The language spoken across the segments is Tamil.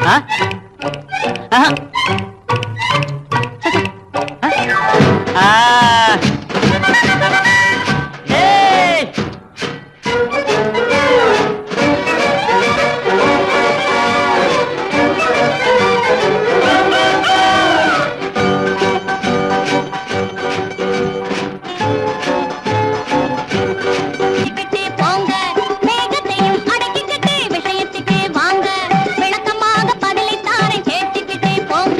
ஆ? ஆஹா. ஆ. ஏய். அடக்கிக்கிட்டே போங்க மேகத்தையும் அடக்கிக்கிட்டே விஷயத்துக்கு வாங்க விளக்கமாக பதிலை தாரை கேட்டுக்கிட்டே போங்க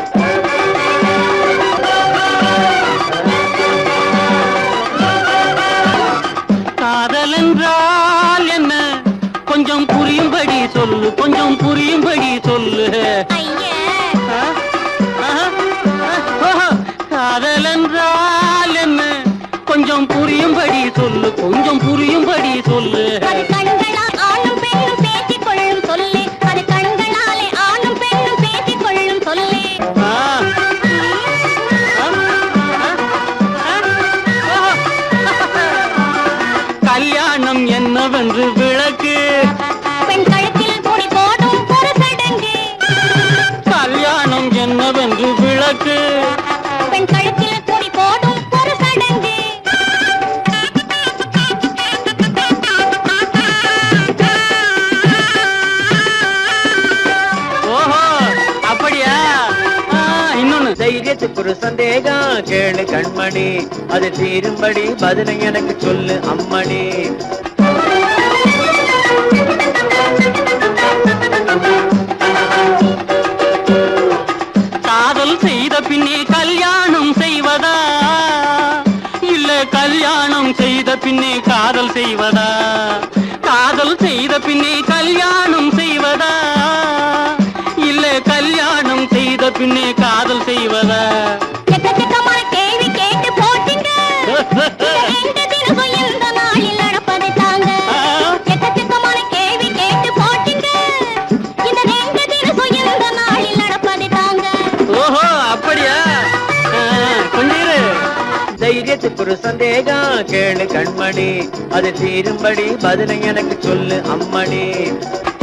காதல் என்றால் என்ன கொஞ்சம் புரியும்படி சொல்லு கொஞ்சம் புரியும்படி சொல்லு ஐயே ஆ? ஆஹா. ஓஹோ. காதல் என்றால் என்ன கொஞ்சம் புரியும்படி சொல்லு கொஞ்சம் புரியும்படி சொல்லு அது கண்களால் ஆணும் பெண்ணும் பேசிக் கொள்ளும் சொல்லு அது கண்களாலே ஆணும் பெண்ணும் பேசிக் கொள்ளும் சொல்லு ஆ. ஆ? ஆ? ஆ? ஓஹோ. கல்யாணம் என்னவென்று விளக்கு பெண் கழுத்தில் கூடி போடும் ஒரு சடங்கு கல்யாணம் என்னவென்று விளக்கு பெண் கழுத்தில் கூடி போடும் ஒரு சடங்கு ஓஹோ அப்படியா ஆ, இன்னொன்னு தைரியத்துக்கு ஒரு சந்தேகம் கேளு கண்மணி அது தீரும்படி பதிலை எனக்கு சொல்லு அம்மணி காதல் செய்த பின்னே கல்யாணம் செய்வதா இல்ல கல்யாணம் செய்த பின்னே காதல் செய்வதா காதல் செய்த பின்னே கல்யாணம் செய்வதா இல்ல கல்யாணம் செய்த பின்னே காதல் செய்வதா எக்கச்சக்கமான கேள்வி கேட்டு போட்டீங்க இந்த தினமும் இந்த நாளில் நடப்பதை தாங்க எக்கச்சக்கமான கேள்வி கேட்டு போட்டீங்க இந்த ரெண்டு தினமும் இந்த நாளில் நடப்பதை தாங்க ஓஹோ அப்படியா ஆ, கொஞ்சம் இரு தைரியத்துக்கு ஒரு சந்தேகம் கேளு கண்மணி அது தீரும்படி பதிலை எனக்கு சொல்லு அம்மணி